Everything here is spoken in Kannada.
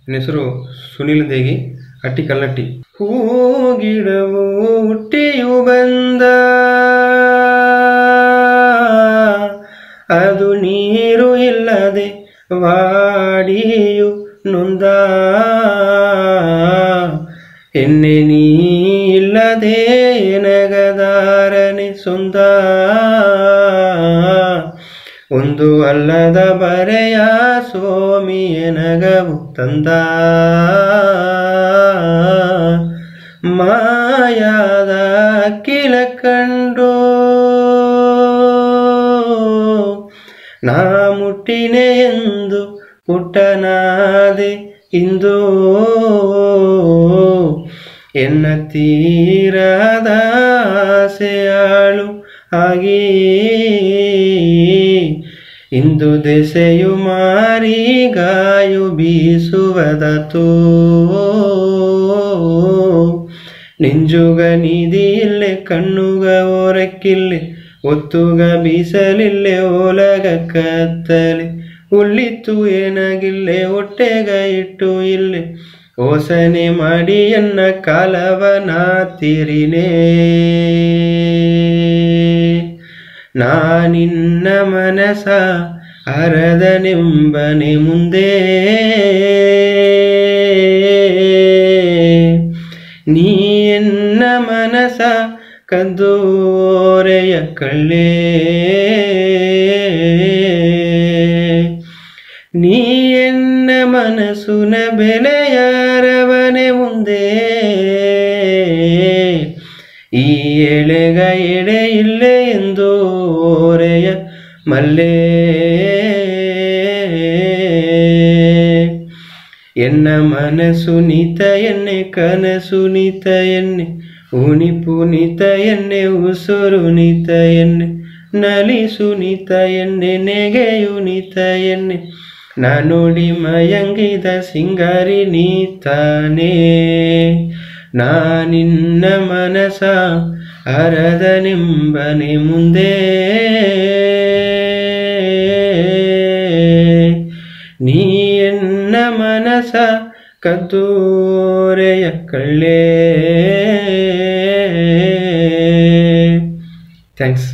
ನನ್ನ ಹೆಸರು ಸುನಿಲ್ ದೇಗಿ ಅಟ್ಟಿ ಕಲ್ಲಟ್ಟಿ ಹೂಗಿಡವು ಹುಟ್ಟಿಯು ಬಂದ ಅದು ನೀರು ಇಲ್ಲದೆ ವಾಡಿಯು ನೊಂದ ಎಣ್ಣೆ ನೀ ಇಲ್ಲದೆ ನಗದಾರನೆ ಸೊಂದ ಒಂದು ಅಲ್ಲದ ಬರೆಯ ಸೋಮಿಯ ನಗವು ತಂದ ಮಾಯಾದ ಕಿಲ ಕಂಡು ನಾ ಮುಟ್ಟಿನೆ ಎಂದು ಪುಟ್ಟನಾದೆ ಇಂದು ಎನ್ನ ತೀರದ ಆಸೆಯಾಳು ಆಗಿ ಇಂದು ದೆಸೆಯು ಮಾರಿ ಗಾಯು ಬೀಸುವದತೋ ನೆಂಜುಗ ನಿಧಿಯಿಲ್ಲೆ ಕಣ್ಣುಗ ಓರಕ್ಕಿಲ್ಲೆ ಒತ್ತುಗ ಬೀಸಲಿಲ್ಲೆ ಓಲಗ ಕತ್ತಲೆ ಉಳ್ಳಿತ್ತು ಏನಾಗಿಲ್ಲೆ ಹೊಟ್ಟೆಗ ಇಟ್ಟು ಇಲ್ಲೆ ಓಸನೆ ಮಾಡಿ ಎನ್ನ ಕಾಲವನ ತಿರಿನೇ ನಾನಿನ್ನ ಮನಸ ಅರದನೆಂಬನೆ ಮುಂದೆ ನೀ ಎನ್ನ ಮನಸ ಕದ್ದೋರೆಯ ಕಳ್ಳೆ ನೀ ಎನ್ನ ಮನಸ್ಸುನ ಬೆಲೆಯಾರವನೆ ಮುಂದೆ ಈ ಎಳೆಗ ಎಡೆ ಇಲ್ಲೇ ಎಂದು ಓರೆಯ ಮಲ್ಲೆ ಎನ್ನ ಮನಸ್ಸು ನಿತ ಎನ್ನೆ ಕನಸು ನಿತ ಎನ್ನೆ ಉಣಿಪು ನಿತ ಎನ್ನೆ ಉಸುರು ನಿತ ಎನ್ನೆ ನಲಿಸು ನಿತ ಎನ್ನೆ ನೆಗೆಯು ನಿತ ಎನ್ನೆ ನಾನುಡಿ ಮಯಂಗಿದ ಸಿಂಗಾರಿ ನೀತಾನೆ ನಾನಿನ್ನ ಮನಸ ಅರದನೆಂಬನೆ ಮುಂದೆ ನೀ ಎನ್ನ ಮನಸ ಕದ್ದೋರೆಯ ಕಳ್ಳೆ ಥ್ಯಾಂಕ್ಸ್